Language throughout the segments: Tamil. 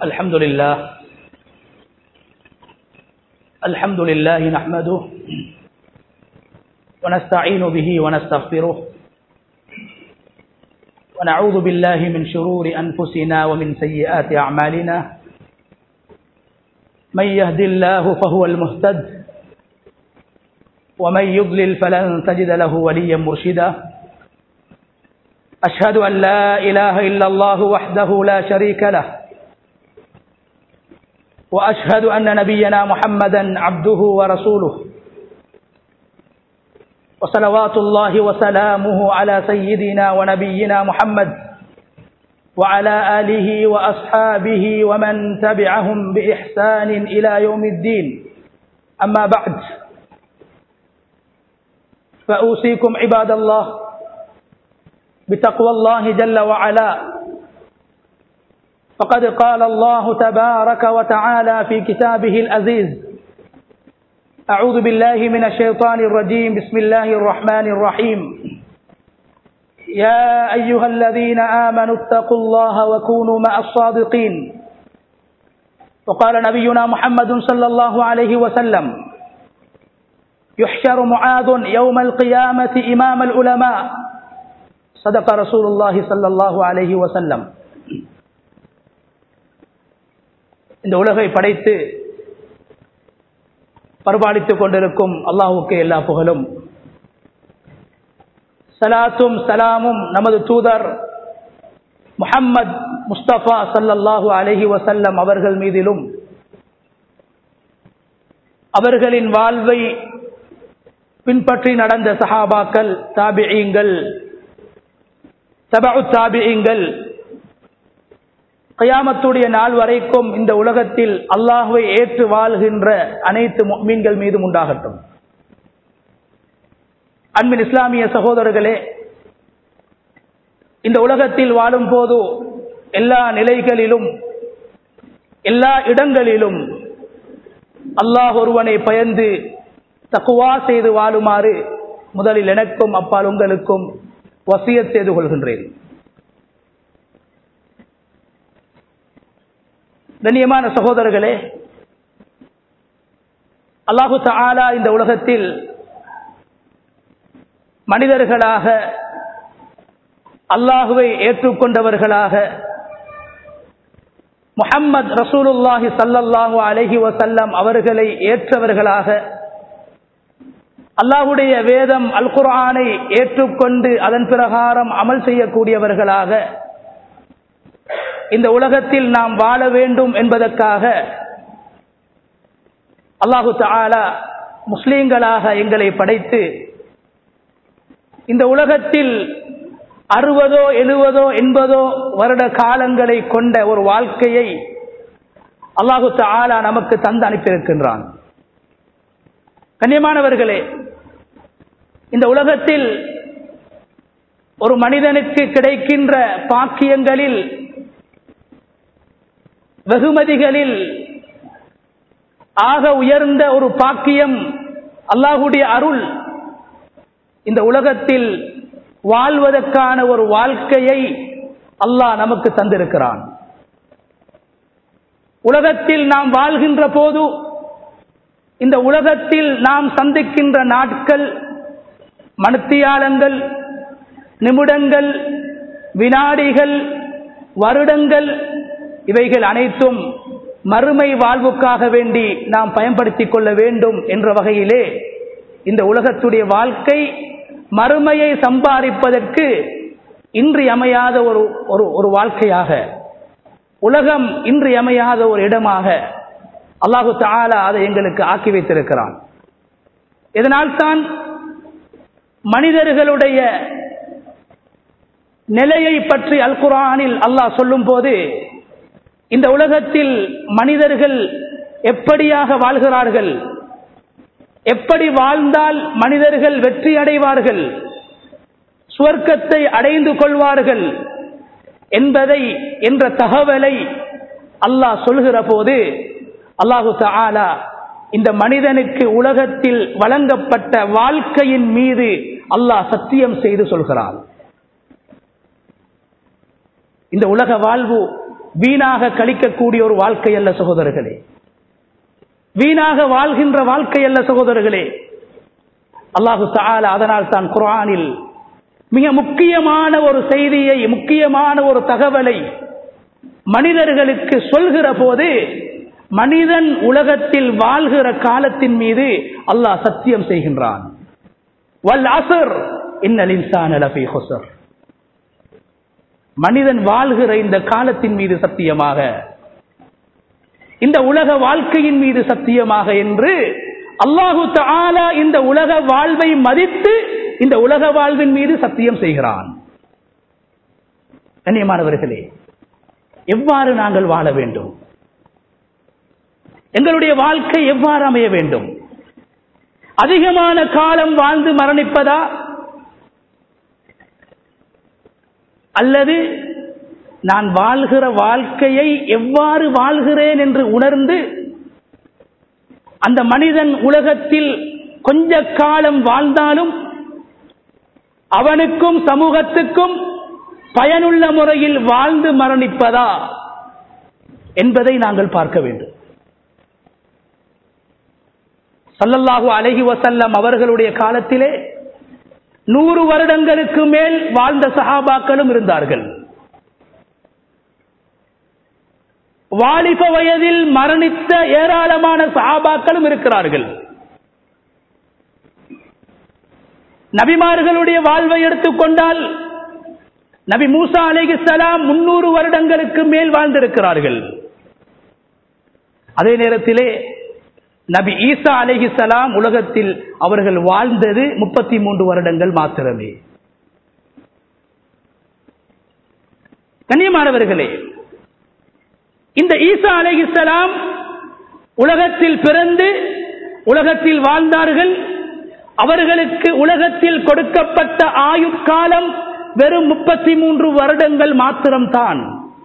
الحمد لله الحمد لله نحمده ونستعين به ونستغفره ونعوذ بالله من شرور أنفسنا ومن سيئات أعمالنا من يهد الله فهو المهتد ومن يضلل فلن تجد له وليا مرشدا أشهد أن لا إله إلا الله وحده لا شريك له وأشهد أن نبينا محمدا عبده ورسوله وصلوات الله وسلامه على سيدنا ونبينا محمد وعلى آله وأصحابه ومن تبعهم بإحسان إلى يوم الدين أما بعد فأوصيكم عباد الله بتقوى الله جل وعلا فقد قال الله تبارك وتعالى في كتابه العزيز أعوذ بالله من الشيطان الرجيم بسم الله الرحمن الرحيم يا أيها الذين آمنوا اتقوا الله وكونوا مع الصادقين وقال نبينا محمد صلى الله عليه وسلم يحشر معاذ يوم القيامة إمام العلماء صدق رسول الله صلى الله عليه وسلم இந்த உலகை படைத்து பரிபாலித்துக் கொண்டிருக்கும் அல்லாஹுக்கு எல்லா புகழும் சலாத்தும் சலாமும் நமது தூதர் முஹம்மத் முஸ்தபா சல்லல்லாஹு அலஹி வசல்லம் அவர்கள் மீதிலும் அவர்களின் வாழ்வை பின்பற்றி நடந்த சஹாபாக்கள் தாபியங்கள் தபு தாபியங்கள் கயாமத்துடைய நாள் வரைக்கும் இந்த உலகத்தில் அல்லாஹுவை ஏற்று வாழ்கின்ற அனைத்து மீன்கள் மீதும் உண்டாகட்டும் அன்பின் இஸ்லாமிய சகோதரர்களே இந்த உலகத்தில் வாழும் போது எல்லா நிலைகளிலும் எல்லா இடங்களிலும் அல்லாஹ் ஒருவனை பயந்து தக்குவா செய்து வாழுமாறு முதலில் எனக்கும் அப்பால் உங்களுக்கும் வசியத் செய்து கொள்கின்றேன் கண்ணியமான சகோதரர்களே அல்லாஹு தாலா இந்த உலகத்தில் மனிதர்களாக அல்லாஹுவை ஏற்றுக்கொண்டவர்களாக முஹம்மது ரசூலுல்லாஹி சல்லல்லாஹு அலஹி வசல்லம் அவர்களை ஏற்றவர்களாக அல்லாஹுடைய வேதம் அல் குர்ஆனை ஏற்றுக்கொண்டு அதன் பிரகாரம் அமல் செய்யக்கூடியவர்களாக இந்த உலகத்தில் நாம் வாழ வேண்டும் என்பதற்காக அல்லாஹு தாலா முஸ்லீம்களாக எங்களை படைத்து இந்த உலகத்தில் அறுபதோ எழுவதோ எண்பதோ வருட காலங்களை கொண்ட ஒரு வாழ்க்கையை அல்லாஹு தாலா நமக்கு தந்து அனுப்பியிருக்கின்றான் கண்ணியமானவர்களே இந்த உலகத்தில் ஒரு மனிதனுக்கு கிடைக்கின்ற பாக்கியங்களில் வெகுமதிகளில் ஆக உயர்ந்த ஒரு பாக்கியம் அல்லாஹுடைய அருள் இந்த உலகத்தில் வாழ்வதற்கான ஒரு வாழ்க்கையை அல்லாஹ் நமக்கு தந்திருக்கிறான் உலகத்தில் நாம் வாழ்கின்ற போது இந்த உலகத்தில் நாம் சந்திக்கின்ற நாட்கள் மனுத்தியாலங்கள் நிமிடங்கள் வினாடிகள் வருடங்கள் இவைகள் அனைத்தும் மறுமை வாழ்வுக்காக வேண்டி நாம் பயன்படுத்திக் கொள்ள வேண்டும் என்ற வகையிலே இந்த உலகத்துடைய வாழ்க்கை மறுமையை சம்பாதிப்பதற்கு இன்றியமையாத ஒரு ஒரு ஒரு வாழ்க்கையாக உலகம் இன்றியமையாத ஒரு இடமாக அல்லாஹு தாலா அதை எங்களுக்கு ஆக்கி வைத்திருக்கிறான் இதனால்தான் மனிதர்களுடைய நிலையை பற்றி அல் குரானில் அல்லாஹ் சொல்லும் போது இந்த உலகத்தில் மனிதர்கள் எப்படியாக வாழ்கிறார்கள் எப்படி வாழ்ந்தால் மனிதர்கள் வெற்றி அடைவார்கள் சுவர்க்கத்தை அடைந்து கொள்வார்கள் என்பதை என்ற தகவலை அல்லாஹ் சொல்கிற போது அல்லாஹு தாலா இந்த மனிதனுக்கு உலகத்தில் வழங்கப்பட்ட வாழ்க்கையின் மீது அல்லாஹ் சத்தியம் செய்து சொல்கிறான் இந்த உலக வாழ்வு வீணாக கழிக்கக்கூடிய ஒரு வாழ்க்கை அல்ல சகோதரர்களே வீணாக வாழ்கின்ற வாழ்க்கை அல்ல சகோதரர்களே அல்லாஹு தால அதனால் தான் குரானில் மிக முக்கியமான ஒரு செய்தியை முக்கியமான ஒரு தகவலை மனிதர்களுக்கு சொல்கிற போது மனிதன் உலகத்தில் வாழ்கிற காலத்தின் மீது அல்லாஹ் சத்தியம் செய்கின்றான் வல் அசர் இன்னல் இன்சான் லஃபீ ஹுசர் மனிதன் வாழ்கிற இந்த காலத்தின் மீது சத்தியமாக இந்த உலக வாழ்க்கையின் மீது சத்தியமாக என்று அல்லாஹு தாலா இந்த உலக வாழ்வை மதித்து இந்த உலக வாழ்வின் மீது சத்தியம் செய்கிறான் கண்ணியமானவர்களே எவ்வாறு நாங்கள் வாழ வேண்டும் எங்களுடைய வாழ்க்கை எவ்வாறு அமைய வேண்டும் அதிகமான காலம் வாழ்ந்து மரணிப்பதா அல்லது நான் வாழ்கிற வாழ்க்கையை எவ்வாறு வாழ்கிறேன் என்று உணர்ந்து அந்த மனிதன் உலகத்தில் கொஞ்ச காலம் வாழ்ந்தாலும் அவனுக்கும் சமூகத்துக்கும் பயனுள்ள முறையில் வாழ்ந்து மரணிப்பதா என்பதை நாங்கள் பார்க்க வேண்டும் சல்லல்லாஹு அலஹி வசல்லம் அவர்களுடைய காலத்திலே நூறு வருடங்களுக்கு மேல் வாழ்ந்த சஹாபாக்களும் இருந்தார்கள் வாலிப வயதில் மரணித்த ஏராளமான சஹாபாக்களும் இருக்கிறார்கள் நபிமார்களுடைய வாழ்வை எடுத்துக்கொண்டால் நபி மூசா அலிகலாம் முன்னூறு வருடங்களுக்கு மேல் வாழ்ந்திருக்கிறார்கள் அதே நேரத்திலே நபி ஈசா அலிஹிசலாம் உலகத்தில் அவர்கள் வாழ்ந்தது முப்பத்தி மூன்று வருடங்கள் மாத்திரமே கண்ணியமானவர்களே இந்த ஈசா அலிஹிசலாம் உலகத்தில் பிறந்து உலகத்தில் வாழ்ந்தார்கள் அவர்களுக்கு உலகத்தில் கொடுக்கப்பட்ட ஆயுட்காலம் வெறும் முப்பத்தி மூன்று வருடங்கள் மாத்திரம்தான்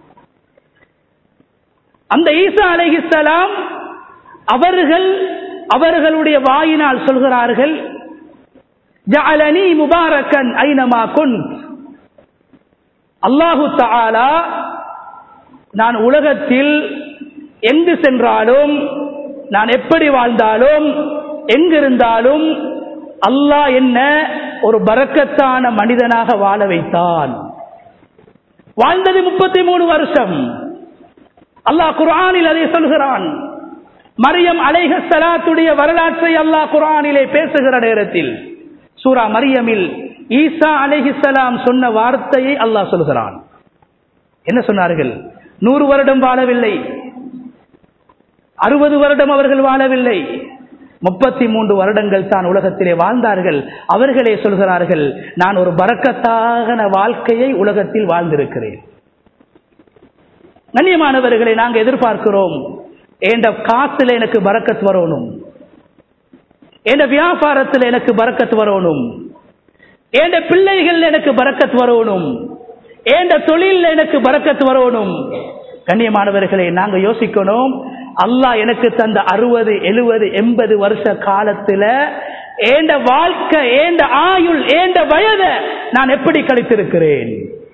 அந்த ஈசா அலிஹிசலாம் அவர்கள் அவர்களுடைய வாயினால் சொல்கிறார்கள் ஜஅலனி முபாரக்கன் ஐனமா குன் அல்லாஹு தஆலா நான் உலகத்தில் எங்கு சென்றாலும் நான் எப்படி வாழ்ந்தாலும் எங்கிருந்தாலும் அல்லாஹ் என்ன ஒரு பரக்கத்தான மனிதனாக வாழ வைத்தான் வாழ்ந்தது முப்பத்தி மூணு வருஷம் அல்லாஹ் குர்ஆனில் அதை சொல்கிறான் மரியம் அலைஹ சலாத்துடைய வரலாற்றை அல்லாஹ் குரானிலே பேசுகிற நேரத்தில் சூரா மரியமில் ஈசா அலைஹிசலாம் சொன்ன வார்த்தையை அல்லாஹ் சொல்கிறான் என்ன சொன்னார்கள் நூறு வருடம் வாழவில்லை அறுபது வருடம் அவர்கள் வாழவில்லை முப்பத்தி மூன்று வருடங்கள் தான் உலகத்திலே வாழ்ந்தார்கள் அவர்களே சொல்கிறார்கள் நான் ஒரு பறக்கத்தாகன வாழ்க்கையை உலகத்தில் வாழ்ந்திருக்கிறேன் கண்ணியமானவர்களை நாங்கள் எதிர்பார்க்கிறோம் என்ற காத்துல எனக்கு பறக்கத் வரணும் என்ற வியாபாரத்தில் எனக்கு பறக்கத் வரணும் என்ற பிள்ளைகள் எனக்கு பறக்கத் வரணும் என்ற தொழில் எனக்கு பறக்கத் வரணும் கண்ணியமானவர்களை நாங்க யோசிக்கணும் அல்லாஹ் எனக்கு தந்த அறுபது எழுபது எண்பது வருஷ காலத்துல ஏண்ட வாழ்க்கை ஏண்ட ஆயுள் ஏண்ட வயதை நான் எப்படி கழித்திருக்கிறேன்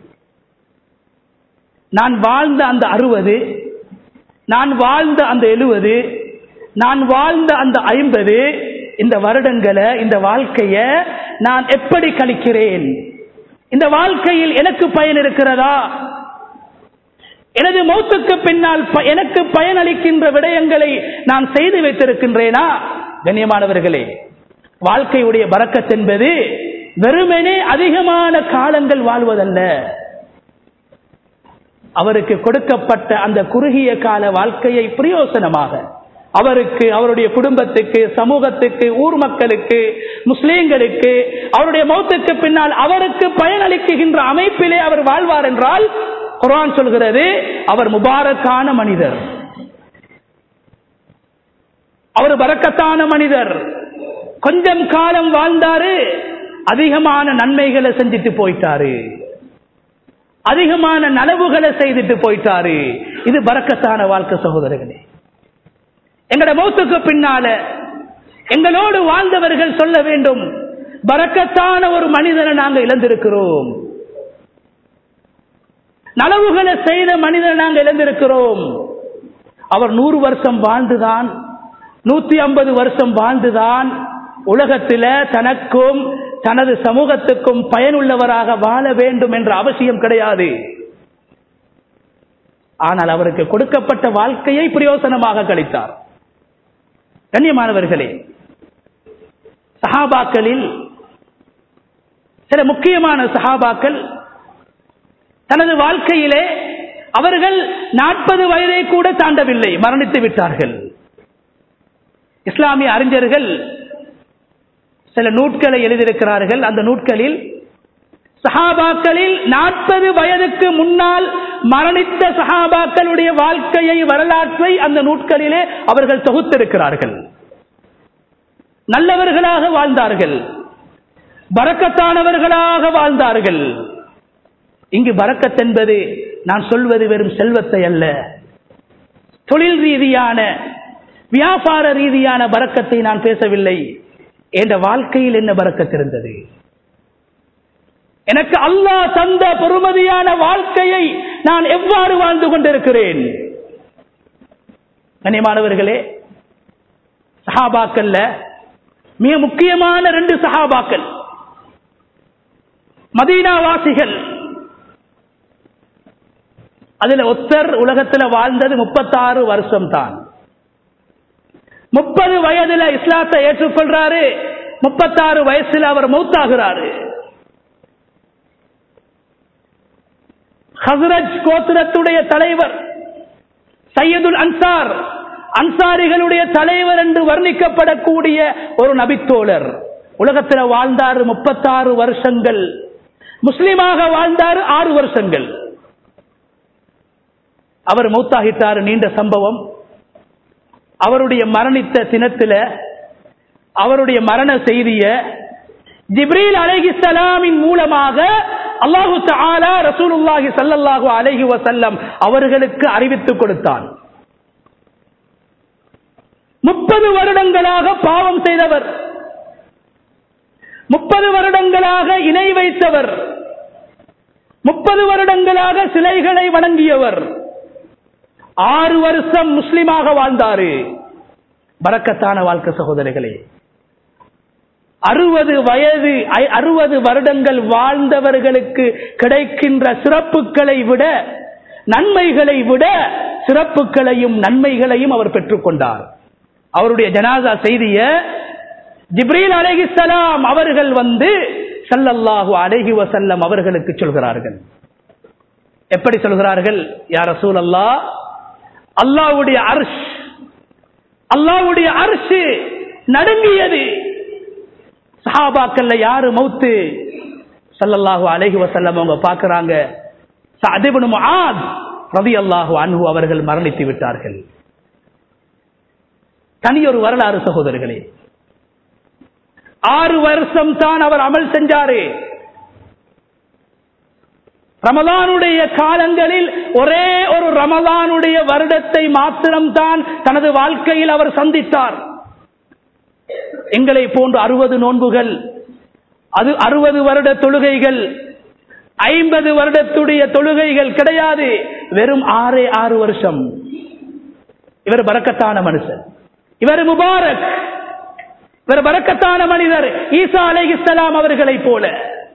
நான் வாழ்ந்த அந்த அறுபது நான் வாழ்ந்த அந்த எழுபது நான் வாழ்ந்த அந்த ஐம்பது இந்த வருடங்களை இந்த வாழ்க்கைய நான் எப்படி கழிக்கிறேன் இந்த வாழ்க்கையில் எனக்கு பயன் இருக்கிறதா எனது மௌத்துக்கு பின்னால் எனக்கு பயனளிக்கின்ற விடயங்களை நான் செய்து வைத்திருக்கின்றேனா கண்ணியமானவர்களே வாழ்க்கையுடைய பறக்கத் என்பது வெறுமனே அதிகமான காலங்கள் வாழ்வதல்ல அவருக்கு கொடுக்கப்பட்ட அந்த குறுகிய கால வாழ்க்கையை பிரயோசனமாக அவருக்கு அவருடைய குடும்பத்துக்கு சமூகத்துக்கு ஊர் மக்களுக்கு முஸ்லீம்களுக்கு அவருடைய மௌத்துக்கு பின்னால் அவருக்கு பயனளிக்குகின்ற அமைப்பிலே அவர் வாழ்வார் என்றால் குரான் சொல்கிறது அவர் முபாரக்கான மனிதர் அவர் பறக்கத்தான மனிதர் கொஞ்சம் காலம் வாழ்ந்தாரு அதிகமான நன்மைகளை செஞ்சுட்டு போயிட்டாரு அதிகமான நனவுகளை செய்துட்டு போயிட்டாரு இது பறக்கத்தான வாழ்க்கை சகோதரர்களே எங்கட மௌத்துக்கு பின்னால எங்களோடு வாழ்ந்தவர்கள் சொல்ல வேண்டும் பறக்கத்தான ஒரு மனிதனை நாங்கள் இழந்திருக்கிறோம் நலவுகளை செய்த மனிதனை நாங்கள் இழந்திருக்கிறோம் அவர் நூறு வருஷம் வாழ்ந்துதான் நூத்தி ஐம்பது வருஷம் வாழ்ந்துதான் உலகத்தில தனக்கும் தனது சமூகத்துக்கும் பயனுள்ளவராக வாழ வேண்டும் என்ற அவசியம் கிடையாது ஆனால் அவருக்கு கொடுக்கப்பட்ட வாழ்க்கையை பிரயோசனமாக கழித்தார் கண்ணியமானவர்களே சஹாபாக்களில் சில முக்கியமான சஹாபாக்கள் தனது வாழ்க்கையிலே அவர்கள் நாற்பது வயதை கூட தாண்டவில்லை மரணித்து விட்டார்கள் இஸ்லாமிய அறிஞர்கள் சில நூட்களை எழுதியிருக்கிறார்கள் அந்த நூட்களில் சஹாபாக்களில் நாற்பது வயதுக்கு முன்னால் மரணித்த சஹாபாக்களுடைய வாழ்க்கையை வரலாற்றை அந்த நூட்களிலே அவர்கள் தொகுத்திருக்கிறார்கள் நல்லவர்களாக வாழ்ந்தார்கள் பறக்கத்தானவர்களாக வாழ்ந்தார்கள் இங்கு பறக்கத் என்பது நான் சொல்வது வெறும் செல்வத்தை அல்ல தொழில் ரீதியான வியாபார ரீதியான பறக்கத்தை நான் பேசவில்லை என்ற வாழ்க்கையில் என்ன பறக்கத் இருந்தது எனக்கு அல்லாஹ் தந்த பெருமதியான வாழ்க்கையை நான் எவ்வாறு வாழ்ந்து கொண்டிருக்கிறேன் கண்ணியமானவர்களே சஹாபாக்கள்ல மிக முக்கியமான ரெண்டு சஹாபாக்கள் மதீனாவாசிகள் அதுல ஒத்தர் உலகத்துல வாழ்ந்தது முப்பத்தாறு வருஷம் தான் முப்பது வயதுல இஸ்லாத்தை ஏற்றுக்கொள்றாரு முப்பத்தாறு வயசுல அவர் மௌத்தாகிறாரு ஹசரஜ் கோத்திரத்துடைய தலைவர் சையதுல் அன்சார் அன்சாரிகளுடைய தலைவர் என்று வர்ணிக்கப்படக்கூடிய ஒரு நபித்தோழர் உலகத்தில் வாழ்ந்தார் முப்பத்தாறு வருஷங்கள் முஸ்லிமாக வாழ்ந்தார் ஆறு வருஷங்கள் அவர் மௌத்தாகிட்டார் நீண்ட சம்பவம் அவருடைய மரணித்த தினத்தில் அவருடைய மரண செய்திய ஜிப்ரீல் அலைஹிஸ்ஸலாமின் மூலமாக அல்லாஹு தஆலா ரசூலுல்லாஹி ஸல்லல்லாஹு அலைஹி வஸல்லம் அவர்களுக்கு அறிவித்துக் கொடுத்தான் முப்பது வருடங்களாக பாவம் செய்தவர் முப்பது வருடங்களாக இணை வைத்தவர் முப்பது வருடங்களாக சிலைகளை வணங்கியவர் ஆறு வருஷம் முஸ்லிமாக வாழ்ந்தாரு பறக்கத்தான வாழ்க்கை சகோதரிகளே அறுபது வயது அறுபது வருடங்கள் வாழ்ந்தவர்களுக்கு கிடைக்கின்ற சிறப்புகளை விட நன்மைகளை விட சிறப்புகளையும் நன்மைகளையும் அவர் பெற்றுக்கொண்டார் அவருடைய ஜனாசா செய்திய ஜிப்ரீல் அலைஹிஸ்ஸலாம் அவர்கள் வந்து சல்லல்லாஹு அலைஹி வசல்லம் அவர்களுக்கு சொல்கிறார்கள் எப்படி சொல்கிறார்கள் யார் ரசூல் அல்லா அல்லாவுடைய அர்ஷ் அல்லாவுடைய அர்ஷ் நடுங்கியது சஹாபாக்கள்ல யாரு மௌத்து சல்லல்லாஹு அலைஹி வசல்லம் அவங்க பார்க்கறாங்க சஅதிப்னு முஆத் ரலியல்லாஹு அன்ஹு அவர்கள் மரணித்து விட்டார்கள் தனியொரு வரலாறு சகோதரர்களே ஆறு வருஷம் தான் அவர் அமல் செஞ்சாரு ரமலானுடைய காலங்களில் ஒரே ஒரு ரமலானுடைய வருடத்தை மாத்திரம்தான் தனது வாழ்க்கையில் அவர் சந்தித்தார் எங்களை போன்று அறுபது நோன்புகள் அது அறுபது வருட தொழுகைகள் ஐம்பது வருடத்துடைய தொழுகைகள் கிடையாது வெறும் ஆறே ஆறு வருஷம் இவர் பறக்கத்தான மனுஷன் இவர் முபாரக் இவர் பறக்கத்தான மனிதர் ஈசா அலைஹிஸ்ஸலாம் அவர்களைப் போல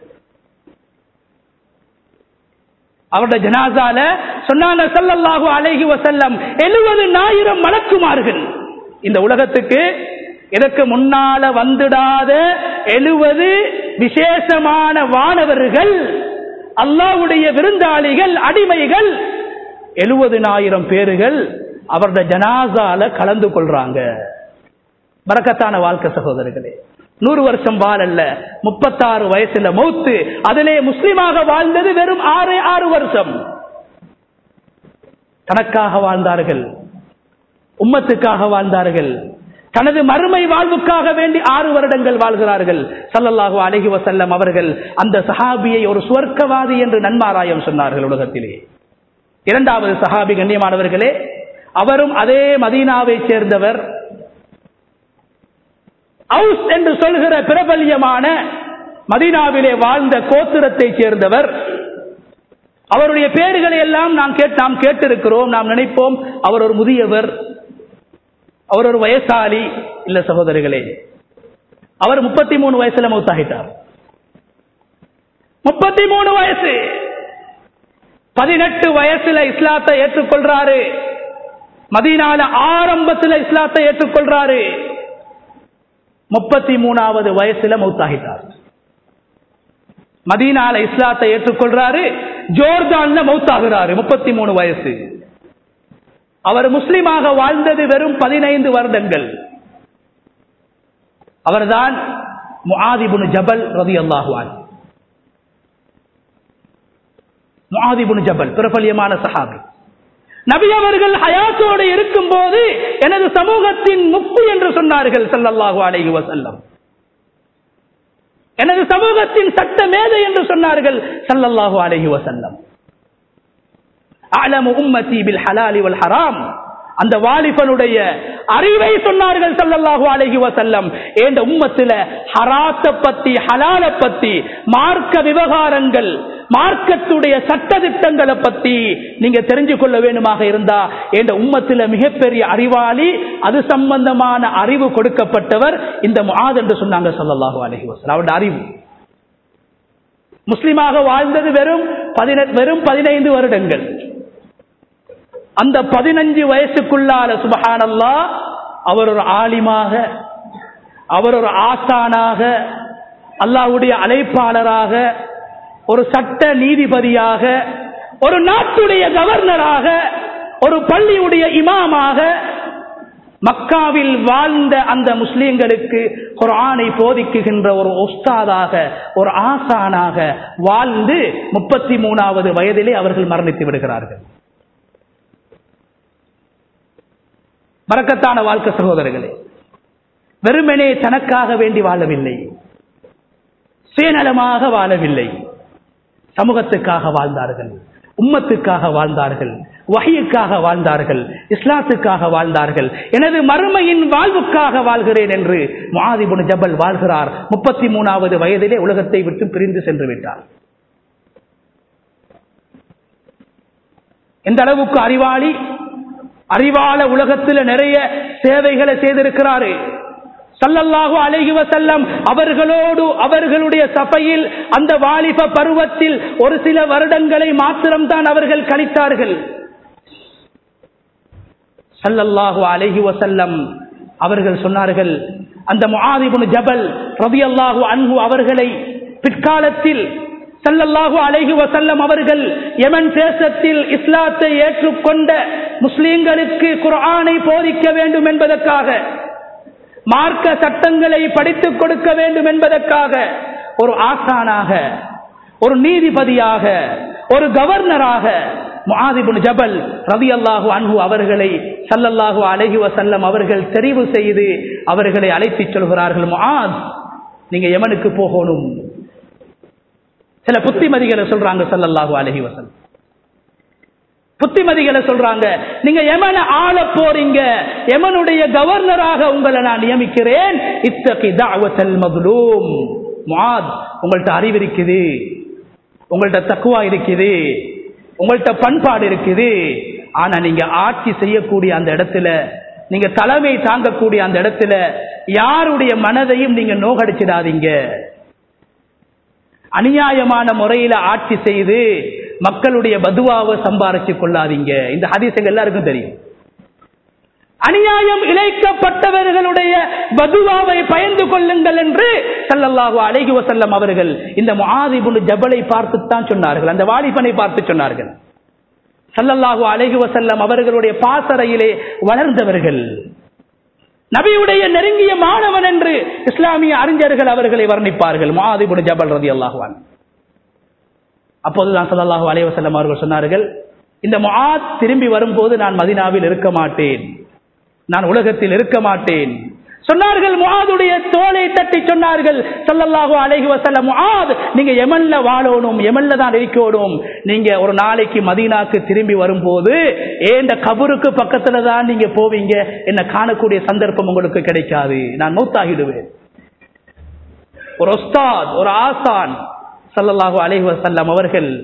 அவருடைய ஜனாசால சொன்னாங்க சல்லல்லாஹு அலைஹி வசல்லம் எழுபது ஆயிரம் மலக்குமார்கள் இந்த உலகத்துக்கு இதற்கு முன்னால வந்துடாத எழுபது விசேஷமான வானவர்கள் அல்லாவுடைய விருந்தாளிகள் அடிமைகள் எழுபதினாயிரம் பேர்கள் அவருடைய ஜனாசால கலந்து கொள்றாங்க பறக்கத்தான வாழ்க்கை சகோதரர்களே நூறு வருஷம் வாழல்ல முப்பத்தாறு வயசுல மௌத்து அதிலே முஸ்லிமாக வாழ்ந்தது வெறும் ஆறு ஆறு வருஷம் தனக்காக வாழ்ந்தார்கள் உம்மத்துக்காக வாழ்ந்தார்கள் தனது மறுமை வாழ்வுக்காக வேண்டி ஆறு வருடங்கள் வாழ்கிறார்கள் சல்லல்லாஹு அலஹி வசல்லம் அவர்கள் அந்த சஹாபியை ஒரு சுவர்க்கவாதி என்று நன்மாராயம் சொன்னார்கள் உலகத்திலே இரண்டாவது சஹாபி கண்ணியமானவர்களே அவரும் அதே மதீனாவை சேர்ந்தவர் அவுஸ் என்று சொல்கிற பிரபல்யமான மதீனாவிலே வாழ்ந்த கோத்திரத்தை சேர்ந்தவர் அவருடைய பேர்களை எல்லாம் நாம் கேட் நாம் கேட்டிருக்கிறோம் நாம் நினைப்போம் அவர் ஒரு முதியவர் அவர் ஒரு வயசாளி இல்ல சகோதரிகளே அவர் முப்பத்தி மூணு வயசுல மௌத்தாகிட்டார் முப்பத்தி மூணு வயசு பதினெட்டு வயசுல இஸ்லாத்தை ஏற்றுக்கொள்றாரு மதீனால ஆரம்பத்தில் இஸ்லாத்தை ஏற்றுக்கொள்றாரு முப்பத்தி மூணாவது வயசுல மௌத்தாகிட்டார் மதீனால இஸ்லாத்தை ஏற்றுக்கொள்றாரு ஜோர்தான்ல மௌத்தாகிறாரு முப்பத்தி மூணு வயசு அவர் முஸ்லிமாக வாழ்ந்தது வெறும் பதினைந்து வருடங்கள் அவர்தான் முஆதிபுன் ஜபல் ரதி அல்லாஹுவான் முஆதிபுன் ஜபல் பிரபல்யமான சஹாபி நபி அவர்கள் ஹயாத்தோடு இருக்கும் போது எனது சமூகத்தின் முக்தி என்று சொன்னார்கள் சல்லல்லாஹு அலைஹி வஸல்லம் எனது சமூகத்தின் சட்ட மேதை என்று சொன்னார்கள் சல்லல்லாஹு அலைஹி வஸல்லம் அலமு உம்மதி பில் ஹலாலி வல் ஹராம் அந்த வாலிபனுடைய அறிவை சொன்னார்கள் சல்லல்லாஹு அலைஹி வஸல்லம் ஏண்ட உம்மத்தில ஹராத்த பத்தி ஹலால பத்தி மார்க்க விவகாரங்கள் மார்க்கத்துடைய சட்ட திட்டங்களை பத்தி நீங்க தெரிஞ்சு கொள்ள வேண்டுமாக இருந்தா என்ற உம்மத்தில மிகப்பெரிய அறிவாளி அது சம்பந்தமான அறிவு கொடுக்கப்பட்டவர் இந்த முஆத் என்று சொன்னாங்க சல்லல்லாஹு அலைஹி வஸல்லம் அவருடைய அறிவு முஸ்லிமாக வாழ்ந்தது வெறும் பதினெட்டு வெறும் பதினைந்து வருடங்கள் அந்த பதினஞ்சு வயசுக்குள்ளால சுபஹானல்லா அவர் ஒரு ஆலிமாக அவர் ஒரு ஆசானாக அல்லாஹ்வுடைய அழைப்பாளராக ஒரு சட்ட நீதிபதியாக ஒரு நாட்டுடைய கவர்னராக ஒரு பள்ளியுடைய இமாமாக மக்காவில் வாழ்ந்த அந்த முஸ்லிம்களுக்கு குர்ஆனை போதிக்குகின்ற ஒரு உஸ்தாதாக ஒரு ஆசானாக வாழ்ந்து முப்பத்தி மூணாவது வயதிலே அவர்கள் மரணித்து விடுகிறார்கள் மறக்கத்தான வாழ்க்கை சகோதரர்களே வெறுமனே தனக்காக வேண்டி வாழவில்லை சுயநலமாக வாழவில்லை சமூகத்துக்காக வாழ்ந்தார்கள் உம்மத்துக்காக வாழ்ந்தார்கள் வகையுக்காக வாழ்ந்தார்கள் இஸ்லாத்துக்காக வாழ்ந்தார்கள் எனது மறுமையின் வாழ்வுக்காக வாழ்கிறேன் என்று மாதிபுன் ஜபல் வாழ்கிறார் முப்பத்தி மூணாவது வயதிலே உலகத்தை விட்டு பிரிந்து சென்று விட்டார் எந்த அளவுக்கு அறிவாளி அறிவாள உலகத்தில் நிறைய சேவைகளை செய்திருக்கிறாரு சல்லல்லாஹு அலைஹி வசல்லம் அவர்களோடு அவர்களுடைய சபையில் அந்த வாலிப பருவத்தில் ஒரு சில வருடங்களை மாத்திரம்தான் அவர்கள் கழித்தார்கள் சல்லல்லாஹு அலைஹி வசல்லம் அவர்கள் சொன்னார்கள் அந்த முஆதிபுன் ஜபல் ரபியல்லாஹு அன்ஹு அவர்களை பிற்காலத்தில் சல்லல்லாஹு அலைஹி வசல்லம் அவர்கள் யமன் தேசத்தில் இஸ்லாத்தை ஏற்றுக்கொண்ட முஸ்லிம்களுக்கு குர்ஆனை போதிக்க வேண்டும் என்பதற்காக மார்க்க சட்டங்களை படித்துக் கொடுக்க வேண்டும் என்பதற்காக ஒரு ஆசானாக ஒரு நீதிபதியாக ஒரு கவர்னராக முஆதிபுன் ஜபல் ரவி அல்லாஹு அன்ஹு அவர்களை சல்லல்லாஹு அலஹி வசல்லம் அவர்கள் தெரிவு செய்து அவர்களை அழைத்துச் சொல்கிறார்கள் முஆத் நீங்க யமனுக்கு போகணும் சில புத்திமதிகளை சொல்றாங்க சல்லல்லாஹு அலஹி வசல்லம் புத்திமதிகளை சொல்றாங்க நீங்க எமன ஆள போறீங்க எமனுடைய கவர்னராக உங்களை நான் நியமிக்கிறேன் இத்தகி தாவத்தல் மதுலூம் முஆத் உங்கள்ட்ட அறிவு இருக்குது உங்கள்ட்ட தக்குவா இருக்குது உங்கள்ட்ட பண்பாடு இருக்குது ஆனா நீங்க ஆட்சி செய்யக்கூடிய அந்த இடத்துல நீங்க தலைமை தாங்கக்கூடிய அந்த இடத்துல யாருடைய மனதையும் நீங்க நோகடிச்சிடாதீங்க அநியாயமான முறையில ஆட்சி செய்து மக்களுடைய பதுவாவை சம்பாரிச்சு கொள்ளாதீங்க இந்த ஹதீசங்க எல்லாருக்கும் தெரியும் அநியாயம் இழைக்கப்பட்டவர்களுடைய பதுவாவை பயந்து கொள்ளுங்கள் என்று சல்லல்லாஹு அலைஹி வசல்லம் அவர்கள் இந்த முஆதிபுல் ஜபலை பார்த்துத்தான் சொன்னார்கள் அந்த வாலிபனை பார்த்து சொன்னார்கள் சல்லல்லாஹு அலைஹி வசல்லம் அவர்களுடைய பாசறையிலே வளர்ந்தவர்கள் நபியுடைய நெருங்கிய மாணவன் என்று இஸ்லாமிய அறிஞர்கள் அவர்களை வர்ணிப்பார்கள் மாதிபுன் ஜபல் ரதி அல்லாஹுவான் அப்போதுதான் சல்லாஹூ அலைவசல்லம் அவர்கள் சொன்னார்கள் இந்த முஆத் திரும்பி வரும்போது நான் மதினாவில் இருக்க மாட்டேன் நான் உலகத்தில் இருக்க மாட்டேன் சொன்னார்கள் முஆதுடைய தோலை தட்டி சொன்னார்கள் சல்லல்லாஹு அலைஹி வஸல்லம் முஆத் நீங்க யமன்ல வாழணும் யமன்ல தான் இருக்கணும் நீங்க ஒரு நாளைக்கு மதீனாக்கு திரும்பி வரும்போது ஏண்ட கபருக்கு பக்கத்துல தான் நீங்க போவீங்க என்ன காணக்கூடிய சந்தர்ப்பம் உங்களுக்கு கிடைக்காது நான் மௌத்தாகிடுவேன் ஒரு ஒஸ்தாத் ஒரு ஆசான் சல்லல்லாஹு அலைஹி வஸல்லம் அவர்கள்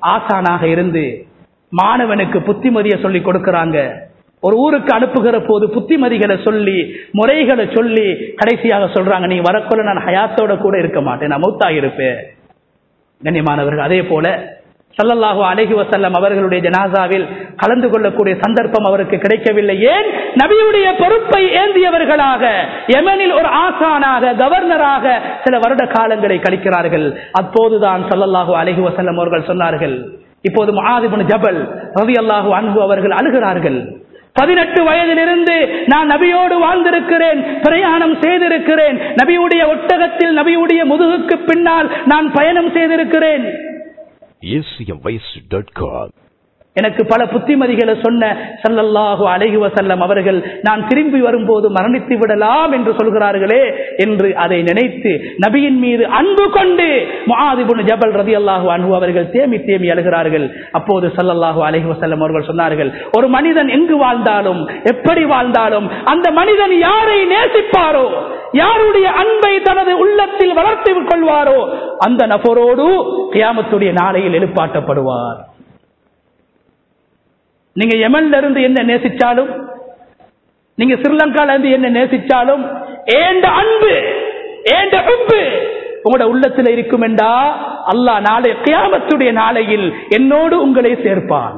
ஆசானாக இருந்து மாணவனுக்கு புத்திமதியை சொல்லி கொடுக்கறாங்க ஒரு ஊருக்கு அனுப்புகிற போது புத்திமதிகளை சொல்லி முறைகளை சொல்லி கடைசியாக சொல்றாங்க நீ வரக்குள்ள நான் ஹயாத்தோட கூட இருக்க மாட்டேன் நான் மௌத்தாக இருப்பேன் கண்ணியமானவர்கள் அதே போல சல்லல்லாஹு அலைஹி வசல்லம் அவர்களுடைய ஜனாசாவில் கலந்து கொள்ளக்கூடிய சந்தர்ப்பம் அவருக்கு கிடைக்கவில்லை ஏன் நபியுடைய பொறுப்பை ஏந்தியவர்களாக யமனில் ஒரு ஆசானாக கவர்னராக சில வருட காலங்களை கழிக்கிறார்கள் அப்போதுதான் சல்லல்லாஹு அலைஹி வசல்லம் அவர்கள் சொன்னார்கள் இப்போது மகாதிபுன் ஜபல் ரவி அல்லாஹு அன்பு அவர்கள் அழுகிறார்கள் பதினெட்டு வயதிலிருந்து நான் நபியோடு வாழ்ந்திருக்கிறேன் பிரயாணம் செய்திருக்கிறேன் நபியுடைய ஒட்டகத்தில் நபியுடைய முதுகுக்கு பின்னால் நான் பயணம் செய்திருக்கிறேன் acmvoice.com. எனக்கு பல புத்திமதிகளை சொன்ன சல்லல்லாஹு அலைஹி வஸல்லம் அவர்கள் நான் திரும்பி வரும்போது மரணித்து விடலாம் என்று சொல்கிறார்களே என்று அதை நினைத்து நபியின் மீது அன்பு கொண்டு முஆதிபுன் ஜபல் ரதியல்லாஹு அன்ஹு அவர்கள் தேமி தேமி அழுகிறார்கள் அப்போது சல்லல்லாஹு அலைஹி வஸல்லம் அவர்கள் சொன்னார்கள் ஒரு மனிதன் எங்கு வாழ்ந்தாலும் எப்படி வாழ்ந்தாலும் அந்த மனிதன் யாரை நேசிப்பாரோ யாருடைய அன்பை தனது உள்ளத்தில் வளர்த்து கொள்வாரோ அந்த நபரோடு கியாமத்துடைய நாளையில் எழுப்பாட்டப்படுவார் நீங்க யமன்ல இருந்து என்ன நேசிச்சாலும் நீங்க ஸ்ரீலங்கால இருந்து என்ன நேசிச்சாலும் ஏண்ட அன்பு ஏண்ட அன்பு உங்களோட உள்ளத்தில் இருக்கும் என்றா அல்லாஹ் நாளை கியாமத்துடைய நாளையில் என்னோடு உங்களை சேர்ப்பான்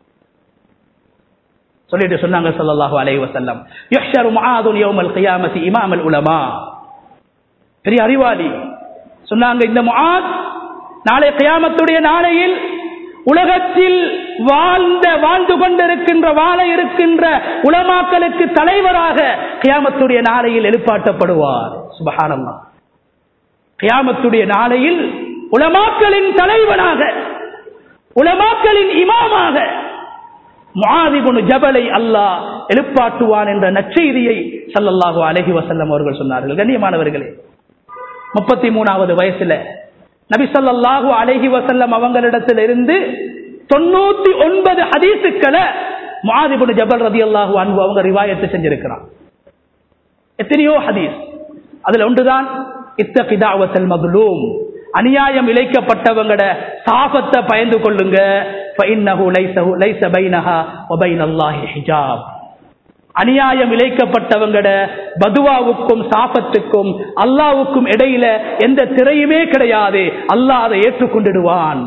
சொல்லிட்டு சொன்னாங்க ஸல்லல்லாஹு அலைஹி வஸல்லம் யுஹ்ஷரு முஆதுன் யௌமல் கியாமத்தி இமாமல் உலமா பெரிய அறிவாளி சொன்னாங்க இந்த முஆத் நாளை கியாமத்துடைய நாளையில் உலகத்தில் வாழ்ந்த வாழ்ந்து கொண்டிருக்கின்ற வாழ இருக்கின்ற உலமாக்களுக்கு தலைவராக கியாமத்துடைய நாளையில் எழுப்பாட்டப்படுவார் சுபஹானல்லா கியாமத்துடைய நாளையில் உலமாக்களின் தலைவனாக உலமாக்களின் இமாமாக முஆதிபுன் ஜபலை அல்லாஹ் எழுப்பாட்டுவான் என்ற நற்செய்தியை ஸல்லல்லாஹு அலைஹி வஸல்லம் அவர்கள் சொன்னார்கள் கண்ணியமானவர்களே முப்பத்தி மூணாவது வயசுல நபி ஸல்லல்லாஹு அலைஹி வஸல்லம் அவங்களிடத்தில் இருந்து தொண்ணூத்தி ஒன்பது ஹதீசுக்களை முஆதிபுன் ஜபல் ரதியல்லாஹு அன்ஹு அவங்க ரிவாயத்து செஞ்சிருக்கிறான் எத்தனையோ ஹதீஸ் அதுல ஒன்றுதான் இத்தகி தாவத்தல் மக்லூம் அநியாயம் இழைக்கப்பட்டவங்கட சாபத்தை பயந்து கொள்ளுங்க فإنه ليس ليس بينها وبين الله حجاب அநியாயம் இழைக்கப்பட்டவங்கட பதுவாவுக்கும் சாபத்துக்கும் அல்லாவுக்கும் இடையில எந்த திரையுமே கிடையாது அல்லாஹ் அதை ஏற்றுக்கொண்டிடுவான்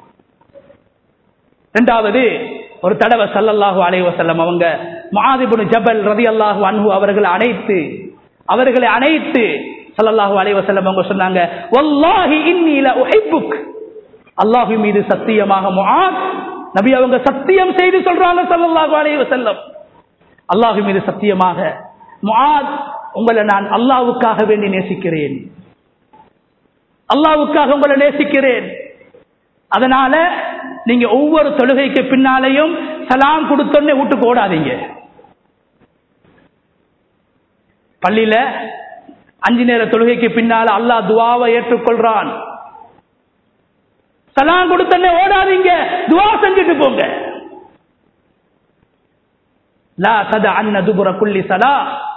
இரண்டாவது ஒரு தடவை சல்லல்லாஹு அலைஹி வஸல்லம் அவங்க முஆதிபுன் ஜபல் ரலியல்லாஹு அன்ஹு அவர்களை அணைத்து அவர்களை அணைத்து சல்லல்லாஹு அலைஹி வஸல்லம் அவங்க சொன்னாங்க வல்லாஹி இன்னி ல உஹிப்புக் அல்லாஹ் மீது சத்தியமாக முஆத் நபி அவங்க சத்தியம் செய்து சொல்றாங்க சல்லல்லாஹு அலைஹி வஸல்லம் அல்லாஹ் மீது சத்தியமாக முஆத் உங்களை நான் அல்லாஹ்வுக்காக வேண்டி நேசிக்கிறேன் அல்லாஹ்வுக்காக உங்களை நேசிக்கிறேன் அதனால நீங்க ஒவ்வொரு தொழுகைக்கு பின்னாலையும் சலாம் கொடுத்தோன்னே வீட்டுக்கு ஓடாதீங்க பள்ளியில அஞ்சு நேர தொழுகைக்கு பின்னால அல்லாஹ் துவாவை ஏற்றுக்கொள்றான் சலாம் கொடுத்தோன்னே ஓடாதீங்க துவா செஞ்சுட்டு போங்க லா சத அன்ன துபுர குள்ளி சலா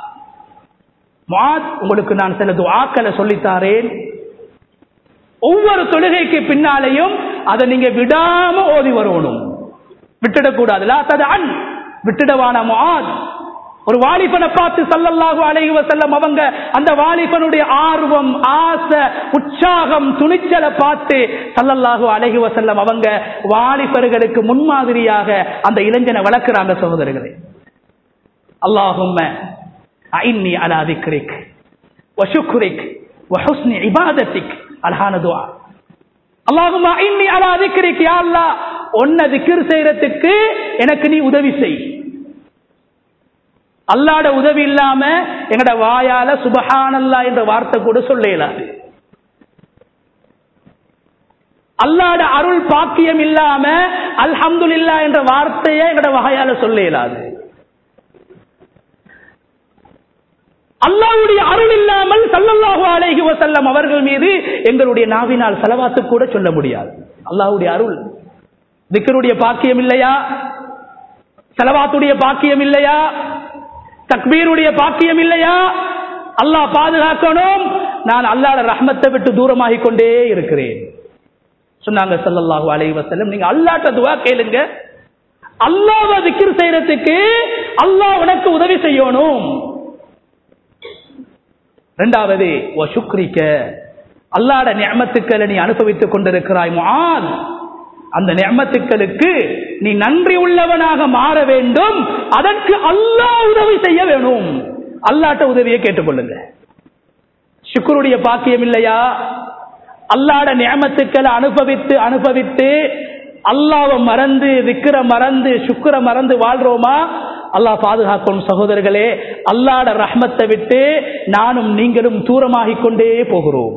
முஆத் உங்களுக்கு நான் சில துஆக்களை சொல்லித்தாரேன் ஒவ்வொரு தொழுகைக்கு பின்னாலையும் அதை நீங்க விடாம ஓதி வரணும் விட்டுடக்கூடாது லா தத அன் விட்டுடவான முஆத் ஒரு வாலிபனை பார்த்து சல்லல்லாஹு அலைஹி வஸல்லம் அவங்க அந்த வாலிபனுடைய ஆர்வம் ஆசை உற்சாகம் துணிச்சலை பார்த்து சல்லல்லாஹு அலைஹி வஸல்லம் அவங்க வாலிபர்களுக்கு முன்மாதிரியாக அந்த இளைஞனை வளர்க்கிறாங்க சகோதரர்களே அல்லாஹும்ம ஐன்னி அலா திக்ரிக் வஷுக்ரிக் வஹுஸ்னி இபாதத்திக் அழகான துஆ அல்லாஹும்ம ஐன்னி அலா திக்ரிக் யா அல்லாஹ் உன்னை திக்ர் செய்யறதுக்கு எனக்கு நீ உதவி செய் அல்லாட உதவி இல்லாம எங்கட வாயால சுபஹானல்லா என்ற வார்த்தை கூட சொல்ல இயலாது அல்லாட அருள் பாக்கியம் இல்லாம அல்ஹம்துலில்லா என்ற வார்த்தையை எங்கட வாயால சொல்ல இயலாது அல்லாவுடைய அருள் இல்லாமல் சல்லல்லாஹு அலைஹி வஸல்லம் அவர்கள் மீது எங்களுடைய நாவினால் செலவாத்து கூட சொல்ல முடியாது அல்லாஹ்வுடைய அருள் திக்கருடைய பாக்கியம் இல்லையா செலவாத்துடைய பாக்கியம் இல்லையா தக்பீருடைய பாக்கியம் இல்லையா அல்லாஹ் பாதுகாக்கணும் நான் அல்லாட ரஹ்மத்தை விட்டு தூரமாகிக் கொண்டே இருக்கிறேன் சொன்னாங்க ஸல்லல்லாஹு அலைஹி வஸல்லம் நீங்க அல்லாஹ்ட்ட துஆ கேளுங்க அல்லாஹ்வை திக்ர் செய்யறதுக்கு அல்லாஹ் உனக்கு உதவி செய்யணும் இரண்டாவது வ சுக்ரிக்க அல்லாஹ்ட நிஅமத்துக்களை நீ அனுபவித்துக் கொண்டிருக்கிறாய் முஆத் அந்த நிஅமத்துக்களுக்கு நீ நன்றி உள்ளவனாக மாற வேண்டும் அதற்கு அல்லாஹ் உதவி செய்ய வேணும் அல்லாஹ்ட்ட உதவியை கேட்டுக்கொள்ளுங்க சுக்குருடைய பாக்கியம் இல்லையா அல்லாட நியமத்துக்களை அனுபவித்து அனுபவித்து அல்லாவை மறந்து விக்கிர மறந்து சுக்கர மறந்து வாழ்றோமா அல்லாஹ் பாதுகாக்கணும் சகோதரர்களே அல்லாட ரஹ்மத்தை விட்டு நானும் நீங்களும் தூரமாகிக் கொண்டே போகிறோம்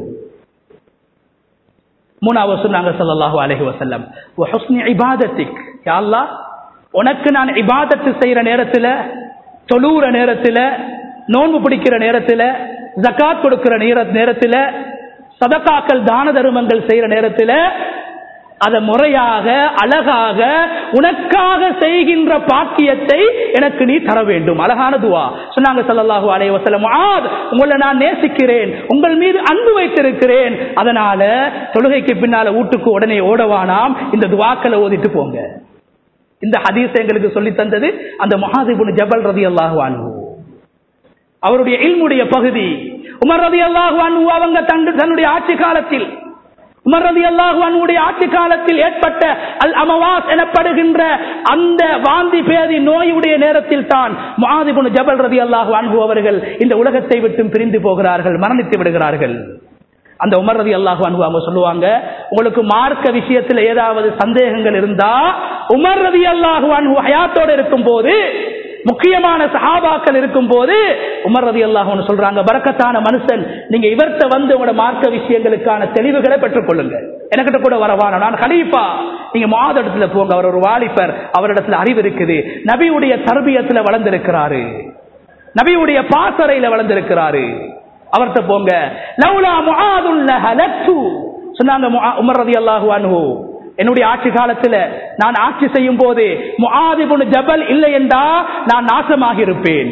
மூணாவது சொன்னாங்க ஸல்லல்லாஹு அலைஹி வஸல்லம் வ ஹுஸ்னி இபாதத்திக் யா அல்லாஹ் உனக்கு நான் இபாதத்து செய்யற நேரத்துல தொழுற நேரத்துல நோன்பு பிடிக்கிற நேரத்துல ஜகாத் கொடுக்கிற நேர நேரத்துல சதகாக்கள் தான தருமங்கள் செய்யற நேரத்துல அதை முறையாக அழகாக உனக்காக செய்கின்ற பாக்கியத்தை எனக்கு நீ தர வேண்டும் அழகான துவா சொன்னாங்க ஸல்லல்லாஹு அலைஹி வஸல்லம் ஆத் உங்களை நான் நேசிக்கிறேன் உங்கள் மீது அன்பு வைத்திருக்கிறேன் அதனால தொழுகைக்கு பின்னால வீட்டுக்கு உடனே ஓடவானாம் இந்த துவாக்களை ஓதிட்டு போங்க இந்த ஹதீஸ் எங்களுக்கு சொல்லி தந்தது அந்த மகாதிபுன் ஜபல் ரதி அல்லாஹு அன்பு அவருடைய இல்முடைய பகுதி உமர் ரதி அல்லாஹு அன்பு அவங்க தண்டு தன்னுடைய ஆட்சி காலத்தில் உமர் ரதி அல்லாஹு அன்புடைய ஆட்சி காலத்தில் ஏற்பட்ட அல் அமவாஸ் எனப்படுகின்ற அந்த வாந்தி பேதி நோயுடைய நேரத்தில் தான் மாதிபுன் ஜபல் ரதி அல்லாஹு அன்பு அவர்கள் இந்த உலகத்தை விட்டு பிரிந்து போகிறார்கள் மரணித்து விடுகிறார்கள் அந்த உமர் ரதி அல்லாஹு அன்பு அவங்க சொல்லுவாங்க உங்களுக்கு மார்க்க விஷயத்தில் ஏதாவது சந்தேகங்கள் இருந்தா உமர் ரதி அல்லாஹு அன்பு ஹயாத்தோடு இருக்கும் போது முக்கியமான சஹாபாக்கள் இருக்கும் போது உமர் ரதி அல்லாஹ் சொல்றாங்க பரக்கத்தான மனுஷன் நீங்க இவர்த்த வந்து உங்களோட மார்க்க விஷயங்களுக்கான தெளிவுகளை பெற்றுக்கொள்ளுங்க எனக்கிட்ட கூட வரவான நான் கலீஃபா நீங்க மாதத்துல போங்க அவர் ஒரு வாலிபர் அவரிடத்துல அறிவு இருக்குது நபியுடைய தர்பியத்துல வளர்ந்திருக்கிறாரு நபியுடைய பாசறையில வளர்ந்திருக்கிறாரு அவர்கிட்ட போங்க லவ்லா முஆதுல் லஹலத்து சொன்னாங்க முஆ- உமர் ரதி அல்லாஹு அன்ஹு என்னுடைய ஆட்சி காலத்துல நான் ஆட்சி செய்யும் போது முஆதிபுன் ஜபல் இல்லை என்றா நான் நாசமாக இருப்பேன்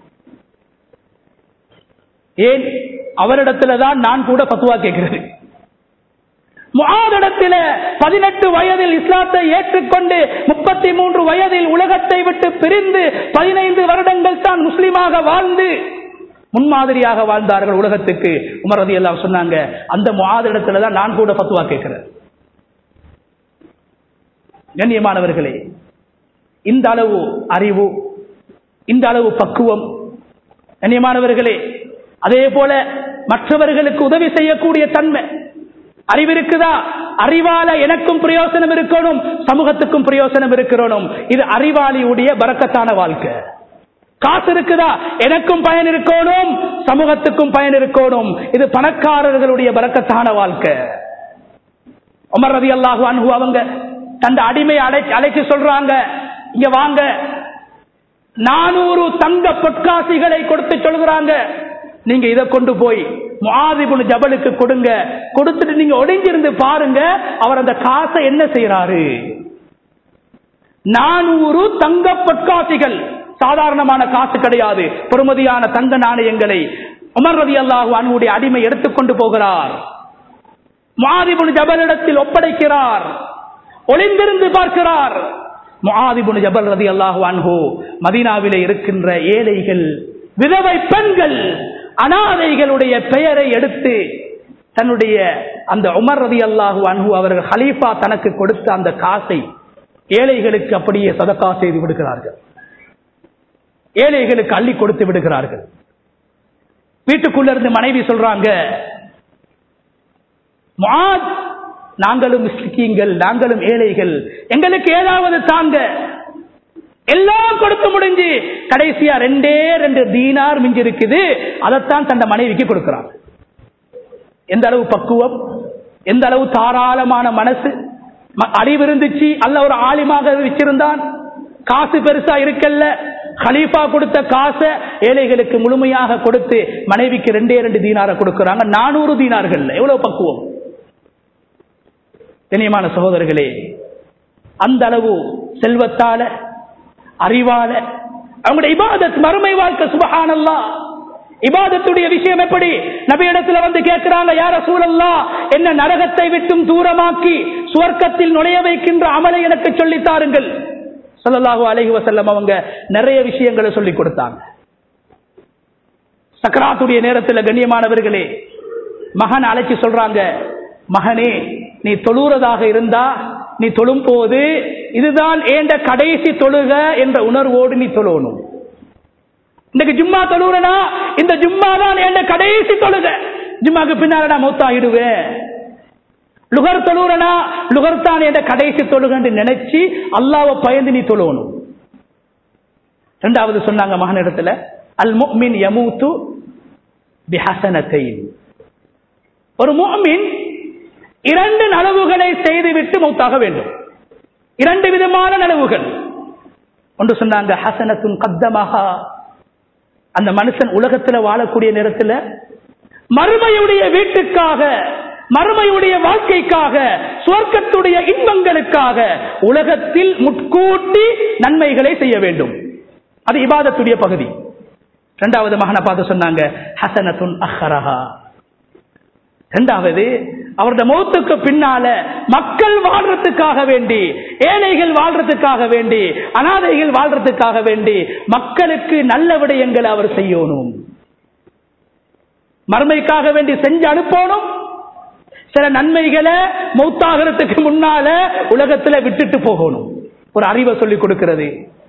ஏன் அவரிடத்துல தான் நான் கூட பத்துவா கேட்கிறது முஆதிடத்தில பதினெட்டு வயதில் இஸ்லாத்தை ஏற்றுக்கொண்டு முப்பத்தி மூன்று வயதில் உலகத்தை விட்டு பிரிந்து பதினைந்து வருடங்கள் தான் முஸ்லிமாக வாழ்ந்து முன்மாதிரியாக வாழ்ந்தார்கள் உலகத்துக்கு உமரதி எல்லாம் சொன்னாங்க அந்த முஆதிடத்துல தான் நான் கூட பத்துவா கேட்கிறேன் கண்ணியமானவர்களே இந்த அளவு அறிவு இந்த அளவு பக்குவம் கண்ணியமானவர்களே அதே போல மற்றவர்களுக்கு உதவி செய்யக்கூடிய தன்மை அறிவு இருக்குதா அறிவால எனக்கும் பிரயோசனம் இருக்கணும் சமூகத்துக்கும் பிரயோசனம் இருக்கணும் இது அறிவாளியுடைய பறக்கத்தான வாழ்க்கை காசு இருக்குதா எனக்கும் பயன் இருக்கணும் சமூகத்துக்கும் பயன் இருக்கணும் இது பணக்காரர்களுடைய பறக்கத்தான வாழ்க்கை உமர் ரதி அல்லாஹு அன்ஹு அவங்க தந்த அடிமை அடை அழைச்சு சொல்றாங்க இங்க வாங்க நானூறு தங்க பொற்காசிகளை கொடுத்து சொல்கிறாங்க நீங்க இதை கொண்டு போய் முஆதிபுன் ஜபலுக்கு கொடுங்க கொடுத்துட்டு நீங்க ஒளிஞ்சிருந்து பாருங்க அவர் அந்த காசை என்ன செய்யறாரு நானூறு தங்க பொற்காசிகள் சாதாரணமான காசு கிடையாது பொறுமதியான தங்க நாணயங்களை உமர் ரதி அல்லாஹு அன்னுடைய அடிமை எடுத்துக்கொண்டு போகிறார் மாதிபுன் ஜபலிடத்தில் ஒப்படைக்கிறார் ஒளிந்திருந்து பார்க்கிறார் முஆதிபுன் ஜபல் ரதி அல்லாஹு அன்ஹு மதீனாவிலே இருக்கின்ற ஏழைகள் விதவை பெண்கள் அனாதைகளுடைய பெயரை எடுத்து தன்னுடைய அந்த உமர் ரதி அல்லாஹு அன்ஹு அவர்கள் ஹலீஃபா தனக்கு கொடுத்த அந்த காசை ஏழைகளுக்கு அப்படியே சதக்கா செய்து விடுகிறார்கள் ஏழைகளுக்கு அள்ளி கொடுத்து விடுகிறார்கள் வீட்டுக்குள்ள இருந்து மனைவி சொல்றாங்க முஆத், நாங்களும் மிஸ்கிங்கள் நாங்களும் ஏழைகள் எங்களுக்கு ஏதாவது தாங்க எல்லாம் கொடுத்து முடிஞ்சு கடைசியா ரெண்டே ரெண்டு தீனார் மிஞ்சி இருக்குது அதைத்தான் தந்த மனைவிக்கு கொடுக்கிறான் எந்த அளவு பக்குவம் எந்த அளவு தாராளமான மனசு ம- அறிவு இருந்துச்சு அல்ல ஒரு ஆலிமாக வச்சிருந்தான் காசு பெருசா இருக்கல்ல கலீஃபா கொடுத்த காசை ஏழைகளுக்கு முழுமையாக கொடுத்து மனைவிக்கு ரெண்டே ரெண்டு தீனாரை கொடுக்கிறாங்க நானூறு தீனார்கள் எவ்வளவு பக்குவம் கண்ணியமான சகோதரர்களே அந்த அளவு செல்வத்தால அறிவால அவங்களுடைய இபாதத் மறுமை வாழ்க்கை சுபஹானல்லா இபாதத்துடைய விஷயம் எப்படி நபி இடத்துல வந்து கேட்கிறாங்க யார சூழல்லா என்ன நரகத்தை விட்டும் தூரமாக்கி சுவர்க்கத்தில் நுழைய வைக்கின்ற அமலை எனக்கு சொல்லித் தாருங்கள் ஸல்லல்லாஹு அலைஹி வஸல்லம் அவங்க நிறைய விஷயங்களை சொல்லி கொடுத்தாங்க சக்கராத்துடைய நேரத்தில் கண்ணியமானவர்களே மகன் அழைச்சி சொல்றாங்க மகனே நீ தொழுறதாக இருந்தா நீ தொழும் போது இதுதான் ஏண்ட கடைசி தொழுக என்ற உணர்வோடு நீ தொழணும் இன்னைக்கு ஜும்மா தொழுறனா இந்த ஜும்மா தான் ஏண்ட கடைசி தொழுக ஜும்மாக்கு பின்னால நான் மௌத்தாகிடுவேன் லுகர் தொழுறனா லுகர் தான் என்ற கடைசி தொழுகன்னு நினைச்சு அல்லாவை பயந்து நீ தொழுவணும் ரெண்டாவது சொன்னாங்க மகனிடத்துல அல் முக்மின் யமூத்து பிஹசனத்தைன் ஒரு முஃமின் இரண்டு நலவுகளை செய்துவிட்டு மௌத்தாக வேண்டும் இரண்டு விதமான நலவுகள் ஒன்று சொன்னாங்க ஹசனத்துன் கத்தமாக அந்த மனுஷன் உலகத்துல வாழக்கூடிய நேரத்தில் மறுமையுடைய வீட்டுக்காக மறுமையுடைய வாழ்க்கைக்காக சுவர்க்கத்துடைய இன்பங்களுக்காக உலகத்தில் முட்கூட்டி நன்மைகளை செய்ய வேண்டும் அது இபாதத்துடைய பகுதி இரண்டாவது மகனை பார்த்து சொன்னாங்க ஹசனத்துன் அஹரஹா இரண்டாவது அவருடைய மௌத்துக்கு பின்னால மக்கள் வாழ்றதுக்காக வேண்டி ஏழைகள் வாழ்றதுக்காக வேண்டி அனாதைகள் வாழ்றதுக்காக வேண்டி மக்களுக்கு நல்ல விடயங்களை அவர் செய்யணும் மறுமைக்காக வேண்டி செஞ்சு அனுப்பணும் சில நன்மைகளை மௌத்தாகிறதுக்கு முன்னால உலகத்துல விட்டுட்டு போகணும் ஒரு அறிவை சொல்லி கொடுக்கிறது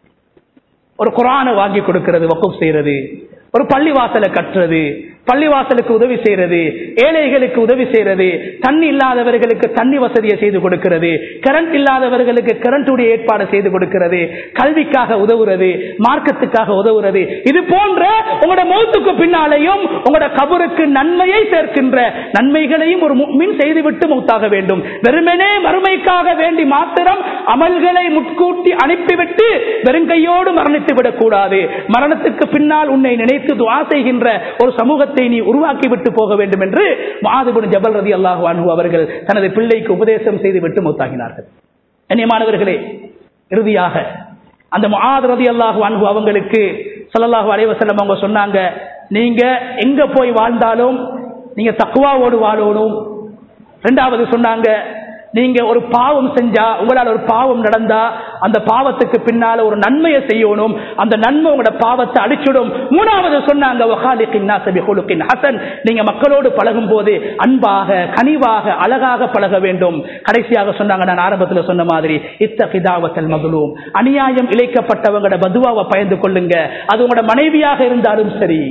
ஒரு குரானை வாங்கி கொடுக்கிறது வக்குப் செய்யறது ஒரு பள்ளிவாசலை கட்டுறது பள்ளிவாசலுக்கு உதவி செய்யறது ஏழைகளுக்கு உதவி செய்யறது தண்ணி இல்லாதவர்களுக்கு தண்ணி வசதியை செய்து கொடுக்கிறது கரண்ட் இல்லாதவர்களுக்கு கரண்டுடைய ஏற்பாடு செய்து கொடுக்கிறது கல்விக்காக உதவுறது மார்க்கத்துக்காக உதவுறது இது போன்ற உங்களோட மௌத்துக்கு பின்னாலேயும் உங்களோட கபருக்கு நன்மையை சேர்க்கின்ற நன்மைகளையும் ஒரு மின் செய்துவிட்டு மௌத்தாக வேண்டும் வெறுமனே மறுமைக்காக வேண்டி மாத்திரம் அமல்களை முட்கூட்டி அனுப்பிவிட்டு வெறுங்கையோடு மரணித்து விடக்கூடாது மரணத்துக்கு பின்னால் உன்னை நினைத்து துவா செய்கின்ற ஒரு சமூகத்தை நீ உருவாக்கி விட்டு போக வேண்டும் என்று மாதுபுன் ஜபல் ரதி அல்லாஹு அன்பு அவர்கள் தனது பிள்ளைக்கு உபதேசம் செய்து விட்டு மௌத்தாகினார்கள் கண்ணியமானவர்களே இறுதியாக அந்த முஆத் ரதி அல்லாஹு அன்பு அவங்களுக்கு ஸல்லல்லாஹு அலைஹி வஸல்லம் அவங்க சொன்னாங்க நீங்க எங்க போய் வாழ்ந்தாலும் நீங்க தக்குவாவோடு வாழணும் ரெண்டாவது சொன்னாங்க நீங்க ஒரு பாவம் செஞ்சா உங்களால் ஒரு பாவம் நடந்தா அந்த பாவத்துக்கு பின்னால ஒரு நன்மையை செய்யணும் அந்த நன்மை உங்களோட பாவத்தை அடிச்சிடும் மூணாவது சொன்னாங்க வகாலிக்கின் நாசபி ஹுலுக்கின் ஹசன் நீங்க மக்களோடு பழகும் போது அன்பாக கனிவாக அழகாக பழக வேண்டும் கடைசியாக சொன்னாங்க நான் ஆரம்பத்தில் சொன்ன மாதிரி இத்த கிதாவத்தல் மகளும் அநியாயம் இழைக்கப்பட்டவங்களோட பதுவாவை பயந்து கொள்ளுங்க அது உங்களோட மனைவியாக இருந்தாலும் சரி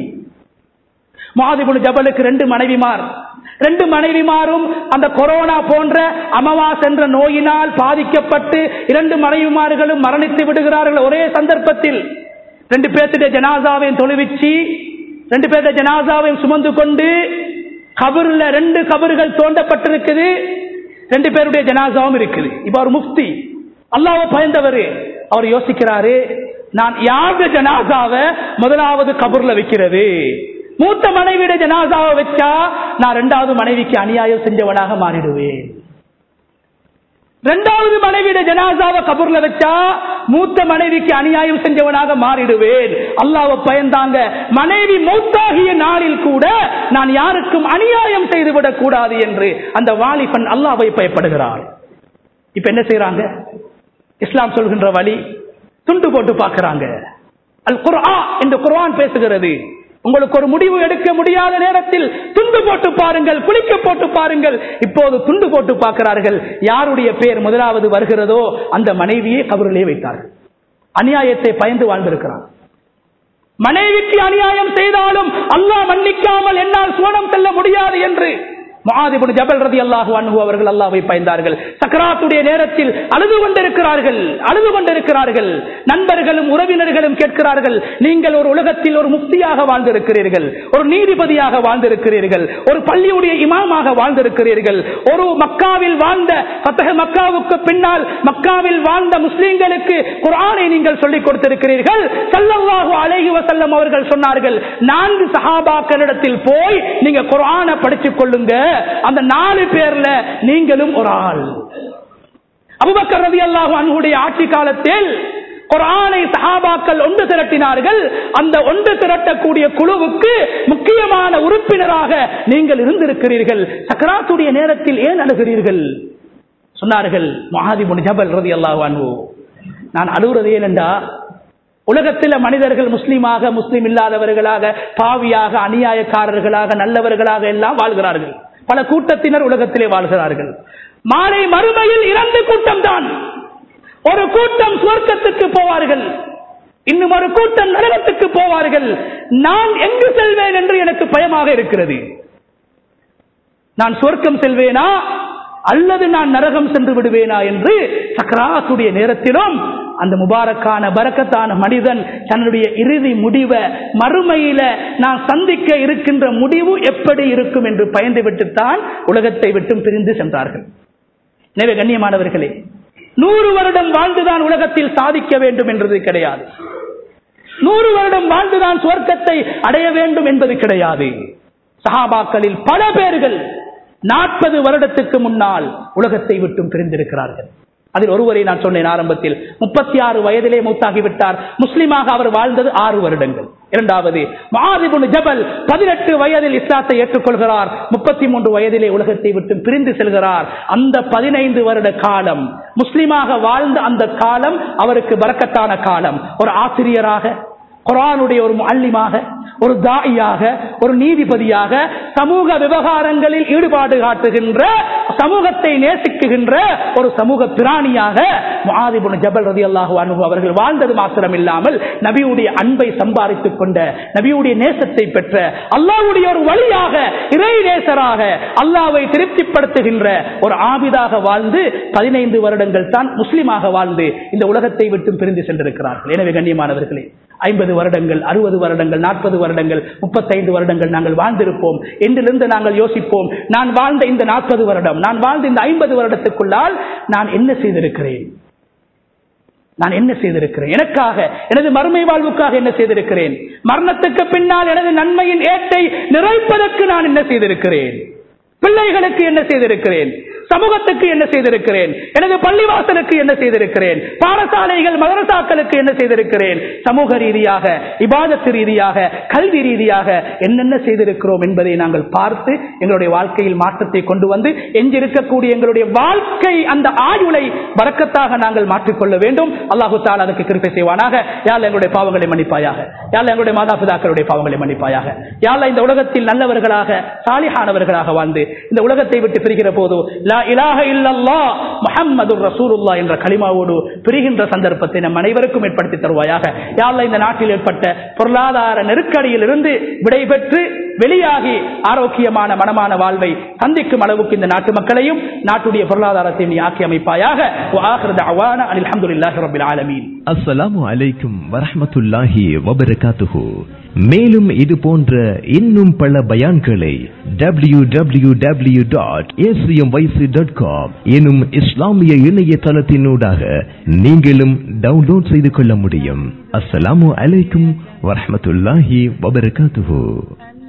மாதிபுன் ஜபலுக்கு ரெண்டு மனைவிமார் ரெண்டு மனைவிமாரும் அந்த கொரோனா போன்ற அமவாஸ் என்ற நோயினால் பாதிக்கப்பட்டு இரண்டு மனைவிமார்களும் மரணித்து விடுகிறார்கள் ஒரே சந்தர்ப்பத்தில் ரெண்டு பேர்த்துடைய ஜனாசாவையும் தொழுவிச்சு ரெண்டு பேர்த்த ஜனாசாவையும் சுமந்து கொண்டு கபருல ரெண்டு கபறுகள் தோண்டப்பட்டிருக்குது ரெண்டு பேருடைய ஜனாசாவும் இருக்குது இப்ப அவர் முஃப்தி அல்லாஹ் பயந்தவர் அவர் யோசிக்கிறாரு நான் யாருடைய ஜனாசாவை முதலாவது கபூர்ல வைக்கிறது மூத்த மனைவிയുടെ ஜனாசாவை வச்சா நான் ரெண்டாவது மனைவிக்கு அநியாயம் செஞ்சவனாக மாறிடுவேன் ரெண்டாவது மனைவிയുടെ ஜனாசாவை கபூர்ல வச்சா மூத்த மனைவிக்கு அநியாயம் செஞ்சவனாக மாறிடுவேன் அல்லாவை பயந்தாங்க மனைவி மௌத்தாகிய நாளில் கூட நான் யாருக்கும் அநியாயம் செய்துவிடக் கூடாது என்று அந்த வாலிபன் அல்லாவை பயப்படுகிறார் இப்ப என்ன செய்யறாங்க இஸ்லாம் சொல்கின்ற வழி துண்டு போட்டு பார்க்கிறாங்க அல் குர்ஆ என்று குர்ஆன் பேசுகிறது உங்களுக்கு ஒரு முடிவு எடுக்க முடியாத நேரத்தில் துண்டு போட்டு பாருங்கள் குளிக்க போட்டு பாருங்கள் இப்போது துண்டு போட்டு பார்க்கிறார்கள் யாருடைய பேர் முதலாவது வருகிறதோ அந்த மனைவியை கபரிலே வைத்தார்கள் அநியாயத்தை பயந்து வாழ்ந்திருக்கிறார் மனைவிக்கு அநியாயம் செய்தாலும் அல்லாஹ் மன்னிக்காமல் என்னால் சுவனம் செல்ல முடியாது என்று முஆதிபுன் ஜபல் ரதி அல்லாஹு அன்ஹு அவர்கள் அல்லாஹ்வை பயந்தார்கள் சக்கராத்துடைய நேரத்தில் அழுது கொண்டிருக்கிறார்கள் அழுது கொண்டிருக்கிறார்கள் நண்பர்களும் உறவினர்களும் கேட்கிறார்கள் நீங்கள் ஒரு உலகத்தில் ஒரு முக்தியாக வாழ்ந்திருக்கிறீர்கள் ஒரு நீதிபதியாக வாழ்ந்திருக்கிறீர்கள் ஒரு பள்ளியுடைய இமாமாக வாழ்ந்திருக்கிறீர்கள் ஒரு மக்காவில் வாழ்ந்த பத்தக மக்காவுக்கு பின்னால் மக்காவில் வாழ்ந்த முஸ்லிம்களுக்கு குர்ஆனை நீங்கள் சொல்லிக் கொடுத்திருக்கிறீர்கள் ஸல்லல்லாஹு அலைஹி வஸல்லம் அவர்கள் சொன்னார்கள் நான்கு சஹாபாக்களிடத்தில் போய் நீங்க குர்ஆனை படித்துக் கொள்ளுங்க அந்த நாலு பேர்ல நீங்களும் ஒரு ஆள் அபுபக்கர் ரவி அல்லாஹு அன்ஹுடைய ஆட்சி காலத்தில் குரானை சஹாபாக்கள் ஒன்று திரட்டினார்கள் அந்த ஒன்று திரட்டக்கூடிய குழுவுக்கு முக்கியமான உறுப்பினராக நீங்கள் இருந்திருக்கிறீர்கள் சக்கராத்துடைய நேரத்தில் ஏன் அழுகிறீர்கள் சொன்னார்கள் மகாதிபுன் ஜபல் ரதி அல்லாஹ் நான் அழுகுறது ஏனென்றா உலகத்தில் மனிதர்கள் முஸ்லீமாக முஸ்லீம் இல்லாதவர்களாக பாவியாக அநியாயக்காரர்களாக நல்லவர்களாக எல்லாம் வாழ்கிறார்கள் பல கூட்டத்தினர் உலகத்திலே வாழ்கிறார்கள் மாலை மறுமையில் இரண்டு கூட்டம் தான் ஒரு கூட்டம் சுவர்க்கத்துக்கு போவார்கள் இன்னும் ஒரு கூட்டம் நரகத்துக்கு போவார்கள் நான் எங்கு செல்வேன் என்று எனக்கு பயமாக இருக்கிறது நான் சுவர்க்கம் செல்வேனா அல்லது நான் நரகம் சென்று விடுவேனா என்று சக்கராத்துடைய நேரத்திலும் அந்த முபாரக்கான பரக்கத்தான மனிதன் தன்னுடைய இறுதி முடிவை மறுமையில நான் சந்திக்க இருக்கின்ற முடிவு எப்படி இருக்கும் என்று பயந்து விட்டுத்தான் உலகத்தை விட்டும் பிரிந்து சென்றார்கள் எனவே கண்ணியமானவர்களே நூறு வருடம் வாழ்ந்துதான் உலகத்தில் சாதிக்க வேண்டும் என்றது கிடையாது நூறு வருடம் வாழ்ந்துதான் சுவர்க்கத்தை அடைய வேண்டும் என்பது கிடையாது சஹாபாக்களில் பல பேர்கள் நாற்பது வருடத்துக்கு முன்னால் உலகத்தை விட்டும் பிரிந்திருக்கிறார்கள் அதில் ஒருவரை நான் சொன்னேன் ஆரம்பத்தில் முப்பத்தி ஆறு வயதிலே மூத்தாகிவிட்டார் முஸ்லிமாக அவர் வாழ்ந்தது ஆறு வருடங்கள் இரண்டாவது மாதிபுன் ஜபல் பதினெட்டு வயதில் இஸ்லாத்தை ஏற்றுக்கொள்கிறார் முப்பத்தி மூன்று வயதிலே உலகத்தை விட்டு பிரிந்து செல்கிறார் அந்த பதினைந்து வருட காலம் முஸ்லிமாக வாழ்ந்த அந்த காலம் அவருக்கு வரக்கத்தான காலம் ஒரு ஆசிரியராக குரானுடைய ஒரு அல்லிமாக ஒரு தாயாக ஒரு நீதிபதியாக சமூக விவகாரங்களில் ஈடுபாடு காட்டுகின்ற சமூகத்தை நேசிக்குகின்ற ஒரு சமூக பிராணியாக மாதிபுன் ஜபல் ரதி அல்லாஹு அனுபவ அவர்கள் வாழ்ந்தது மாத்திரம் இல்லாமல் நபியுடைய அன்பை சம்பாதித்துக் கொண்ட நபியுடைய நேசத்தை பெற்ற அல்லாவுடைய ஒரு வழியாக இறை நேசராக அல்லாவை திருப்திப்படுத்துகின்ற ஒரு ஆபிதாக வாழ்ந்து பதினைந்து வருடங்கள் தான் முஸ்லிமாக வாழ்ந்து இந்த உலகத்தை விட்டு பிரிந்து சென்றிருக்கிறார்கள் எனவே கண்ணியமானவர்களே ஐம்பது வருடங்கள் அறுபது வருடங்கள் நாற்பது வருடங்கள் முப்பத்தைந்து வருடங்கள் நாங்கள் வாழ்ந்திருப்போம் என்றிலிருந்து நாங்கள் யோசிப்போம் நான் வாழ்ந்த இந்த நாற்பது வருடம் நான் வாழ்ந்த இந்த ஐம்பது வருடத்துக்குள்ளால் நான் என்ன செய்திருக்கிறேன் நான் என்ன செய்திருக்கிறேன் எனக்காக எனது மறுமை வாழ்வுக்காக என்ன செய்திருக்கிறேன் மரணத்துக்கு பின்னால் எனது நன்மையின் ஏட்டை நிறைப்பதற்கு நான் என்ன செய்திருக்கிறேன் பிள்ளைகளுக்கு என்ன செய்திருக்கிறேன் சமூகத்துக்கு என்ன செய்திருக்கிறேன் எனது பள்ளிவாசலுக்கு என்ன செய்திருக்கிறேன் பாடசாலைகள் மதரசாக்களுக்கு என்ன செய்திருக்கிறேன் சமூக ரீதியாக இபாதத்து ரீதியாக கல்வி ரீதியாக என்னென்ன செய்திருக்கிறோம் என்பதை நாங்கள் பார்த்து எங்களுடைய வாழ்க்கையில் மாற்றத்தை கொண்டு வந்து எஞ்சிருக்கக்கூடிய எங்களுடைய வாழ்க்கை அந்த ஆயுளை வரக்கத்தாக நாங்கள் மாற்றிக்கொள்ள வேண்டும் அல்லாஹு தால் அதுக்கு கிருப்பை செய்வானாக யாழ் எங்களுடைய பாவங்களை மன்னிப்பாயாக யாழ் எங்களுடைய மாதாபிதாக்களுடைய பாவங்களை மன்னிப்பாயாக யாழ் இந்த உலகத்தில் நல்லவர்களாக சாலிஹானவர்களாக வாழ்ந்து இந்த உலகத்தை விட்டு பிரிகிற போது லா இலாஹ இல்லல்லா முஹம்மது ரசூலுல்லா என்ற களிமாவோடு பிரிகின்ற சந்தர்ப்பத்தை நம் அனைவருக்கும் ஏற்படுத்தி தருவாயாக யாழ்ல இந்த நாட்டில் ஏற்பட்ட பொருளாதார நெருக்கடியில் இருந்து விடைபெற்று வெளியாகி ஆரோக்கியமான மனமான வாழ்வை சந்திக்கும் அளவுக்கு இந்த நாட்டு மக்களையும் நாட்டுடைய பொருளாதாரத்தை நீ ஆக்கி அமைப்பாயாக அல்ஹம்துலில்லாஹி ரப்பில் ஆலமீன் அஸ்ஸலாமு அலைக்கும் வரஹ்மத்துல்லாஹி வபரகாத்துஹு மேலும் இது போன்ற இன்னும் பல பயான்களை W W W dot dot com எனும் இஸ்லாமிய இணையதளத்தினூடாக நீங்களும் டவுன்லோட் செய்து கொள்ள முடியும் அஸ்ஸலாமு அலைக்கும் வரஹ்மத்துல்லாஹி வபரகாத்துஹு